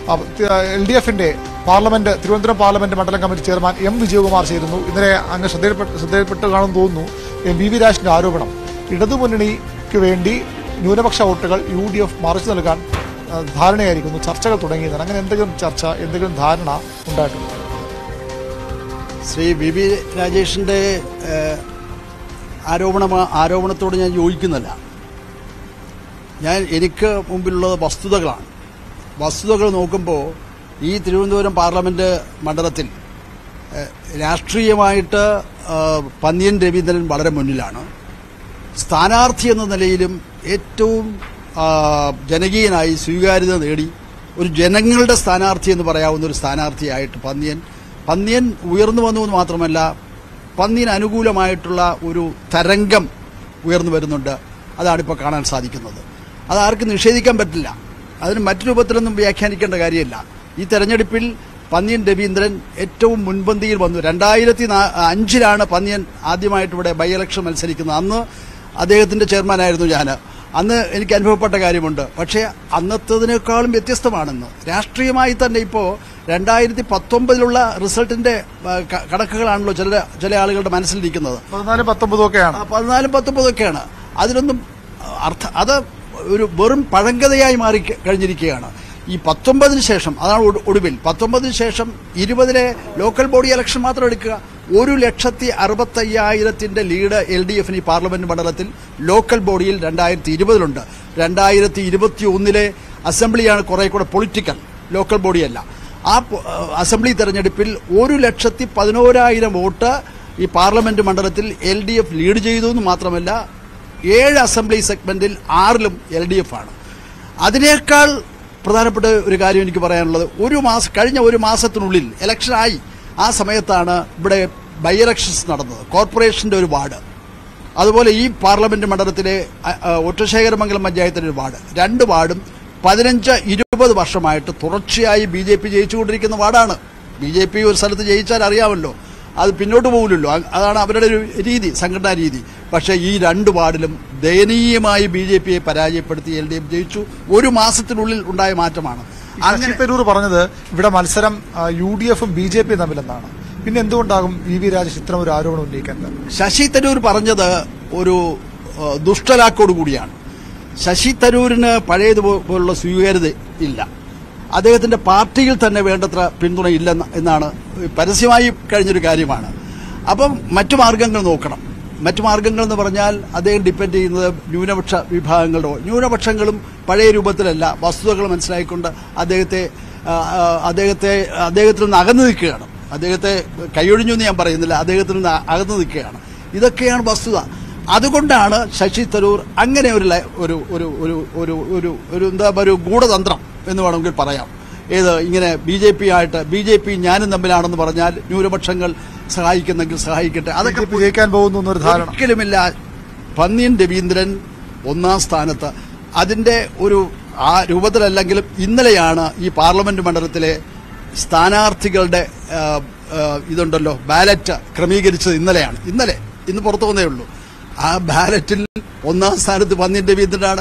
L D എഫിന്റെ parliament Thiruvananthapuram parliament മണ്ഡലം committee chairman M Vijayakumar ചേരുന്നു ഇന്നലെ അങ്ങ് ശ്രദ്ധയിൽപ്പെട്ട് ശ്രദ്ധയിൽപ്പെട്ട് കാണുമെന്ന് തോന്നുന്നു എം വി വി രാജിന്റെ ആരോപണം ഇടതുമുന്നണിക്ക് വേണ്ടി ന്യൂനപക്ഷ വോട്ടുകൾ യു ഡി എഫ് മറിച്ചു നൽകാൻ ആ, ധാരണയായിരിക്കുന്നു ചർച്ചകൾ തുടങ്ങിയതാണ് അങ്ങനെ എന്തെങ്കിലും ചർച്ച എന്തെങ്കിലും ധാരണ ഉണ്ടായിട്ടുണ്ട് ശ്രീ വി വി രാജേഷിൻ്റെ ഏഹ്, ആരോപണ ആരോപണത്തോട് ഞാൻ യോജിക്കുന്നില്ല ഞാൻ എനിക്ക് മുമ്പിലുള്ളത് വസ്തുതകളാണ് വസ്തുതകൾ നോക്കുമ്പോൾ ഈ തിരുവനന്തപുരം പാർലമെന്റ് മണ്ഡലത്തിൽ ഏഹ്, രാഷ്ട്രീയമായിട്ട് ഏഹ്, പന്ന്യൻ രവീന്ദ്രൻ വളരെ മുന്നിലാണ് സ്ഥാനാർത്ഥി എന്ന നിലയിലും ഏറ്റവും ആ, ജനകീയനായി സ്വീകാര്യത നേടി ഒരു ജനങ്ങളുടെ സ്ഥാനാർത്ഥി എന്ന് പറയാവുന്ന ഒരു സ്ഥാനാർത്ഥിയായിട്ട് പന്ന്യൻ പന്ന്യൻ ഉയർന്നു വന്നു എന്ന് മാത്രമല്ല പന്ന്യന് അനുകൂലമായിട്ടുള്ള ഒരു തരംഗം ഉയർന്നു വരുന്നുണ്ട് അതാണിപ്പോൾ കാണാൻ സാധിക്കുന്നത് അത് ആർക്കും നിഷേധിക്കാൻ പറ്റില്ല അതിന് മറ്റു രൂപത്തിലൊന്നും വ്യാഖ്യാനിക്കേണ്ട കാര്യമില്ല ഈ തെരഞ്ഞെടുപ്പിൽ പന്ന്യൻ രവീന്ദ്രൻ ഏറ്റവും മുൻപന്തിയിൽ വന്നു രണ്ടായിരത്തി നാ- അഞ്ചിലാണ് പന്ന്യൻ ആദ്യമായിട്ട് ഇവിടെ ബൈ ഇലക്ഷൻ മത്സരിക്കുന്നത് അന്ന് അദ്ദേഹത്തിന്റെ ചെയർമാനായിരുന്നു ഞാൻ അന്ന് എനിക്ക് അനുഭവപ്പെട്ട കാര്യമുണ്ട് പക്ഷേ അന്നത്തതിനേക്കാളും വ്യത്യസ്തമാണെന്ന് രാഷ്ട്രീയമായി തന്നെ ഇപ്പോൾ രണ്ടായിരത്തി പത്തൊമ്പതിലുള്ള റിസൾട്ടിന്റെ ആ, ക- കണക്കുകളാണല്ലോ ചില ചില ആളുകളുടെ മനസ്സിലിരിക്കുന്നത് പതിനാലും പത്തൊമ്പതും ഒക്കെയാണ് ആ, പതിനാലും പത്തൊമ്പതൊക്കെയാണ് അതിലൊന്നും അർത്ഥ അത് ഒരു വെറും പഴങ്കഥയായി മാറി ക- കഴിഞ്ഞിരിക്കുകയാണ് ഈ പത്തൊമ്പതിന് ശേഷം അതാണ് ഒടു- ഒടുവിൽ പത്തൊമ്പതിന് ശേഷം ഇരുപതിലെ ലോക്കൽ ബോഡി ഇലക്ഷൻ മാത്രം എടുക്കുക ഒരു ലക്ഷത്തി അറുപത്തയ്യായിരത്തിന്റെ ലീഡ് എൽ ഡി എഫിന് ഈ പാർലമെന്റ് മണ്ഡലത്തിൽ ലോക്കൽ ബോഡിയിൽ രണ്ടായിരത്തി ഇരുപതിലുണ്ട് രണ്ടായിരത്തി ഇരുപത്തി ഒന്നിലെ അസംബ്ലിയാണ് കുറെ കൂടെ പൊളിറ്റിക്കൽ ലോക്കൽ ബോഡിയല്ല ആ പൊ- അസംബ്ലി തെരഞ്ഞെടുപ്പിൽ ഒരു ലക്ഷത്തി പതിനോരായിരം വോട്ട് ഈ പാർലമെന്റ് മണ്ഡലത്തിൽ എൽ ഡി എഫ് ലീഡ് ചെയ്തു എന്ന് മാത്രമല്ല ഏഴ് അസംബ്ലി സെഗ്മെന്റിൽ ആറിലും എൽ ഡി എഫ് ആണ് അതിനേക്കാൾ പ്രധാനപ്പെട്ട ഒരു കാര്യം എനിക്ക് പറയാനുള്ളത് ഒരു മാസം കഴിഞ്ഞ ഒരു മാസത്തിനുള്ളിൽ ഇലക്ഷനായി ആ സമയത്താണ് ഇവിടെ ബൈ ഇലക്ഷൻസ് നടന്നത് കോർപ്പറേഷന്റെ ഒരു വാർഡ് അതുപോലെ ഈ പാർലമെന്റ് മണ്ഡലത്തിലെ അ, അ, ഒറ്റശേഖരമംഗലം പഞ്ചായത്തിന്റെ ഒരു വാർഡ് രണ്ട് വാർഡും പതിനഞ്ച് ഇരുപത് വർഷമായിട്ട് തുടർച്ചയായി ബി ജെ പി ജയിച്ചുകൊണ്ടിരിക്കുന്ന വാർഡാണ് ബി ജെ പി ഒരു സ്ഥലത്ത് ജയിച്ചാൽ അറിയാമല്ലോ അത് പിന്നോട്ട് പോകില്ലല്ലോ അ- അതാണ് അവരുടെ ഒരു രീതി സംഘടനാ രീതി പക്ഷേ ഈ രണ്ട് വാർഡിലും ദയനീയമായി ബി ജെ പിയെ പരാജയപ്പെടുത്തി എൽ ഡി എഫ് ജയിച്ചു ഒരു മാസത്തിനുള്ളിൽ ഉണ്ടായ മാറ്റമാണ് ശശി തരൂർ പറഞ്ഞത് ഇവിടെ മത്സരം യു ഡി എഫും ബി ജെ പിയും തമ്മിലെന്നാണ് പിന്നെ എന്തുകൊണ്ടാകും വി വി രാജേഷ് ഇത്തരം ഒരു ആരോപണം ഉന്നയിക്കാൻ കാരണം? ശശി തരൂർ പറഞ്ഞത് ഒരു ഏഹ്, ദുഷ്ടലാക്കോട് കൂടിയാണ് ശശി തരൂരിന് പഴയതുപോലുള്ള സ്വീകാര്യത ഇല്ല അദ്ദേഹത്തിന്റെ പാർട്ടിയിൽ തന്നെ വേണ്ടത്ര പിന്തുണ ഇല്ലെന്ന് എന്നാണ് പരസ്യമായി കഴിഞ്ഞൊരു കാര്യമാണ് അപ്പം മറ്റു മാർഗങ്ങൾ നോക്കണം മറ്റു മാർഗങ്ങൾ എന്ന് പറഞ്ഞാൽ അദ്ദേഹം ഡിപ്പെൻഡ് ചെയ്യുന്നത് ന്യൂനപക്ഷ വിഭാഗങ്ങളുടെ ന്യൂനപക്ഷങ്ങളും പഴയ രൂപത്തിലല്ല വസ്തുതകൾ മനസ്സിലാക്കിക്കൊണ്ട് അദ്ദേഹത്തെ ആ, ആ, അദ്ദേഹത്തെ അദ്ദേഹത്തിൽ നിന്ന് അകന്നു നിൽക്കുകയാണ് അദ്ദേഹത്തെ കൈയൊഴിഞ്ഞു എന്ന് ഞാൻ പറയുന്നില്ല അദ്ദേഹത്തിൽ നിന്ന് അകന്നു നിൽക്കുകയാണ് ഇതൊക്കെയാണ് വസ്തുത അതുകൊണ്ടാണ് ശശി തരൂർ അങ്ങനെ ഒരു ലൈ- ഒരു ഒരു ഒരു ഒരു ഒരു ഒരു എന്താ ഒരു ഗൂഢതന്ത്രം എന്ന് വേണമെങ്കിൽ പറയാം ഏത് ഇങ്ങനെ ബി ജെ പി ആയിട്ട് ബി ജെ പി ഞാനും തമ്മിലാണെന്ന് പറഞ്ഞാൽ ന്യൂനപക്ഷങ്ങൾ സഹായിക്കുന്നെങ്കിൽ സഹായിക്കട്ടെ അതൊക്കെ BJP ജയിക്കാൻ പോകുന്നു എന്നൊരു ധാരണ ഒരിക്കലുമില്ല പന്നിയൻ രവീന്ദ്രൻ ഒന്നാം സ്ഥാനത്ത് അതിന്റെ ഒരു ആ രൂപത്തിലല്ലെങ്കിലും ഇന്നലെയാണ് ഈ പാർലമെന്റ് മണ്ഡലത്തിലെ സ്ഥാനാർത്ഥികളുടെ ആ, ആ, ഇതുണ്ടല്ലോ ബാലറ്റ് ക്രമീകരിച്ചത് ഇന്നലെയാണ് ഇന്നലെ ഇന്ന് പുറത്തു വന്നേ ഉള്ളൂ ആ ബാലറ്റിൽ ഒന്നാം സ്ഥാനത്ത് പന്നിയൻ രവീന്ദ്രനാണ്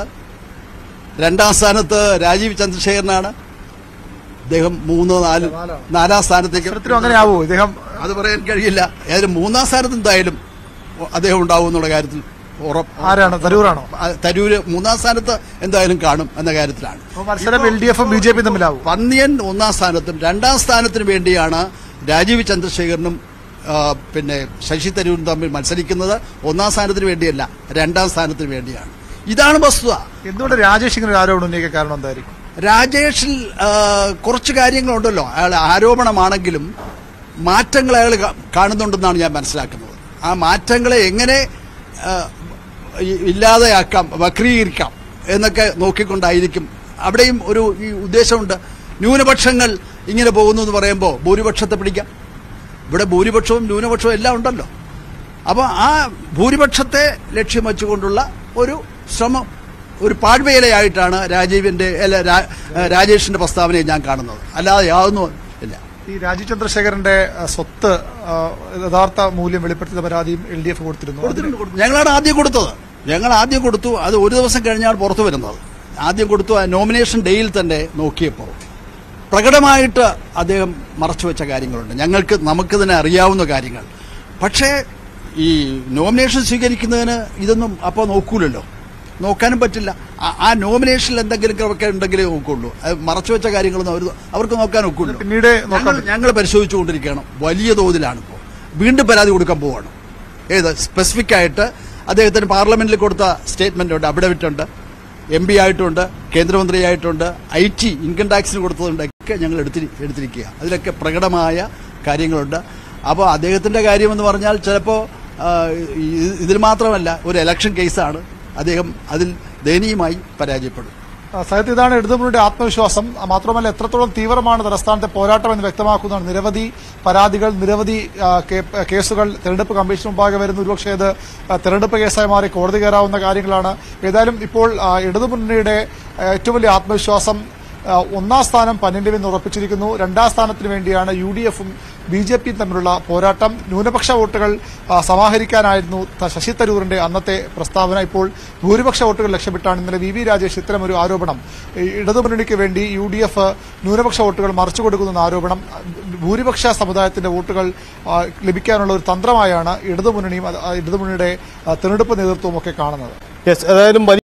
രണ്ടാം സ്ഥാനത്ത് രാജീവ് ചന്ദ്രശേഖരനാണ് അദ്ദേഹം മൂന്ന് നാല് നാലാം സ്ഥാനത്തേക്ക് ഇത്തരത്തിലും അങ്ങനെ ആവുമോ ഇദ്ദേഹം അത് പറയാൻ കഴിയില്ല ഏതായാലും മൂന്നാം സ്ഥാനത്ത് എന്തായാലും അദ്ദേഹം ഉണ്ടാവും എന്നുള്ള കാര്യത്തിൽ ഉറപ്പ് ആരാണ് തരൂറാണോ ആ, തരൂര് മൂന്നാം സ്ഥാനത്ത് എന്തായാലും കാണും എന്ന കാര്യത്തിലാണ് അപ്പൊ മത്സരം എൽ ഡി എഫും ബി ജെ പിയും തമ്മിലാവും പന്നിയൻ ഒന്നാം സ്ഥാനത്തും രണ്ടാം സ്ഥാനത്തിന് വേണ്ടിയാണ് രാജീവ് ചന്ദ്രശേഖരനും ആ, പിന്നെ ശശി തരൂരും തമ്മിൽ മത്സരിക്കുന്നത് ഒന്നാം സ്ഥാനത്തിന് വേണ്ടിയല്ല രണ്ടാം സ്ഥാനത്തിന് വേണ്ടിയാണ് ഇതാണ് വസ്തുത എന്തുകൊണ്ട് രാജേഷ് ഇങ്ങനെ ഒരു ആരോപണം ഉന്നയിക്കാൻ കാരണം എന്തായിരിക്കും രാജേഷിൽ ആ, കുറച്ച് കാര്യങ്ങളുണ്ടല്ലോ അയാൾ ആരോപണമാണെങ്കിലും മാറ്റങ്ങൾ അയാൾ കാ- കാണുന്നുണ്ടെന്നാണ് ഞാൻ മനസ്സിലാക്കുന്നത് ആ മാറ്റങ്ങളെ എങ്ങനെ ആ, ഇ- ഇല്ലാതെയാക്കാം വക്രീകരിക്കാം എന്നൊക്കെ നോക്കിക്കൊണ്ടായിരിക്കും അവിടെയും ഒരു ഈ ഉദ്ദേശമുണ്ട് ന്യൂനപക്ഷങ്ങൾ ഇങ്ങനെ പോകുന്നു എന്ന് പറയുമ്പോൾ ഭൂരിപക്ഷത്തെ പിടിക്കാം ഇവിടെ ഭൂരിപക്ഷവും ന്യൂനപക്ഷവും എല്ലാം ഉണ്ടല്ലോ അപ്പോൾ ആ ഭൂരിപക്ഷത്തെ ലക്ഷ്യം വെച്ചുകൊണ്ടുള്ള ഒരു ശ്രമം ഒരു പാഴ്വേലയായിട്ടാണ് രാജീവിന്റെ അല്ല രാ- രാജേഷിന്റെ പ്രസ്താവനയെ ഞാൻ കാണുന്നത് അല്ലാതെ യാതൊന്നും ഇല്ല ഈ രാജീവ് ചന്ദ്രശേഖരന്റെ ആ, സ്വത്ത് ആ, യഥാർത്ഥ മൂല്യം വെളിപ്പെടുത്തിയ പരാതിയും എൽ ഡി എഫ് കൊടുത്തിരുന്നു കൊടുത്തിട്ടുണ്ട്, കൊടുത്തു. ഞങ്ങളാണ് ആദ്യം കൊടുത്തത് ഞങ്ങൾ ആദ്യം കൊടുത്തു അത് ഒരു ദിവസം കഴിഞ്ഞാണ് പുറത്തു വരുന്നത് ആദ്യം കൊടുത്തു ആ നോമിനേഷൻ ഡേയിൽ തന്നെ നോക്കിയപ്പോൾ പ്രകടമായിട്ട് അദ്ദേഹം മറച്ചുവെച്ച കാര്യങ്ങളുണ്ട് ഞങ്ങൾക്ക് നമുക്ക് തന്നെ അറിയാവുന്ന കാര്യങ്ങൾ പക്ഷേ ഈ നോമിനേഷൻ സ്വീകരിക്കുന്നതിന് ഇതൊന്നും അപ്പോൾ നോക്കൂലല്ലോ നോക്കാനും പറ്റില്ല ആ- ആ നോമിനേഷനിൽ എന്തെങ്കിലും ഒക്കെ ഉണ്ടെങ്കിലേ നോക്കുള്ളൂ അത് മറച്ചുവെച്ച കാര്യങ്ങളൊന്നും അവർ അവർക്ക് നോക്കാൻ ഒക്കുള്ളൂ പിന്നീട് നോക്കാൻ ഞങ്ങൾ- ഞങ്ങൾ പരിശോധിച്ചുകൊണ്ടിരിക്കുകയാണ് വലിയ തോതിലാണ് ഇപ്പോൾ വീണ്ടും പരാതി കൊടുക്കാൻ പോവാണ് ഏത് സ്പെസിഫിക് ആയിട്ട് അദ്ദേഹത്തിന് പാർലമെന്റിൽ കൊടുത്ത സ്റ്റേറ്റ്മെന്റ് ഉണ്ട് അഫിഡവിറ്റ് ഉണ്ട് എം പി ആയിട്ടുണ്ട് കേന്ദ്രമന്ത്രിയായിട്ടുണ്ട് ഐ ടി ഇൻകം ടാക്സിന് കൊടുത്തതുണ്ട് ഒക്കെ ഞങ്ങൾ എടുത്തി എടുത്തിരിക്കുക അതിലൊക്കെ പ്രകടമായ കാര്യങ്ങളുണ്ട് അപ്പോൾ അദ്ദേഹത്തിന്റെ കാര്യമെന്ന് പറഞ്ഞാൽ ചിലപ്പോൾ ഇതിൽ മാത്രമല്ല ഒരു ഇലക്ഷൻ കേസാണ് അദ്ദേഹം അതിൽ ദയനീയമായി പരാജയപ്പെടും ആ, സയത്ത് ഇതാണ് ഇടതുമുന്നണിയുടെ ആത്മവിശ്വാസം ആ, മാത്രമല്ല എത്രത്തോളം തീവ്രമാണ് തലസ്ഥാനത്തെ പോരാട്ടം എന്ന് വ്യക്തമാക്കുന്നതാണ് നിരവധി പരാതികൾ നിരവധി ആ, കേ- കേസുകൾ തെരഞ്ഞെടുപ്പ് കമ്മീഷൻ മുമ്പാകെ വരുന്ന ഒരുപക്ഷെ ഇത് ആ, തെരഞ്ഞെടുപ്പ് കേസായി മാറി കോടതി കയറാവുന്ന കാര്യങ്ങളാണ് ഏതായാലും ഇപ്പോൾ ആ, ഇടതുമുന്നണിയുടെ ആ, ഏറ്റവും വലിയ ആത്മവിശ്വാസം ആ, ഒന്നാം സ്ഥാനം പന്നിന്റെ ഉറപ്പിച്ചിരിക്കുന്നു രണ്ടാം സ്ഥാനത്തിന് വേണ്ടിയാണ് യു ഡി എഫും ബി ജെ പിയും തമ്മിലുള്ള പോരാട്ടം ന്യൂനപക്ഷ വോട്ടുകൾ ആ, സമാഹരിക്കാനായിരുന്നു ത- ശശി തരൂരിന്റെ അന്നത്തെ പ്രസ്താവന ഇപ്പോൾ ഭൂരിപക്ഷ വോട്ടുകൾ ലക്ഷ്യമിട്ടാണ് ഇന്നലെ വി വി രാജേഷ് ഇത്തരമൊരു ആരോപണം ഈ ഇടതുമുന്നണിക്ക് വേണ്ടി യു ഡി എഫ് ന്യൂനപക്ഷ വോട്ടുകൾ മറിച്ചു കൊടുക്കുന്ന ആരോപണം ഭൂരിപക്ഷ സമുദായത്തിന്റെ വോട്ടുകൾ ആ, ലഭിക്കാനുള്ള ഒരു തന്ത്രമായാണ് ഇടതുമുന്നണിയും അത് ആ, ഇടതുമുന്നണിയുടെ ആ, തെരഞ്ഞെടുപ്പ് നേതൃത്വവും ഒക്കെ കാണുന്നത് യെസ് ഏതായാലും വലിയ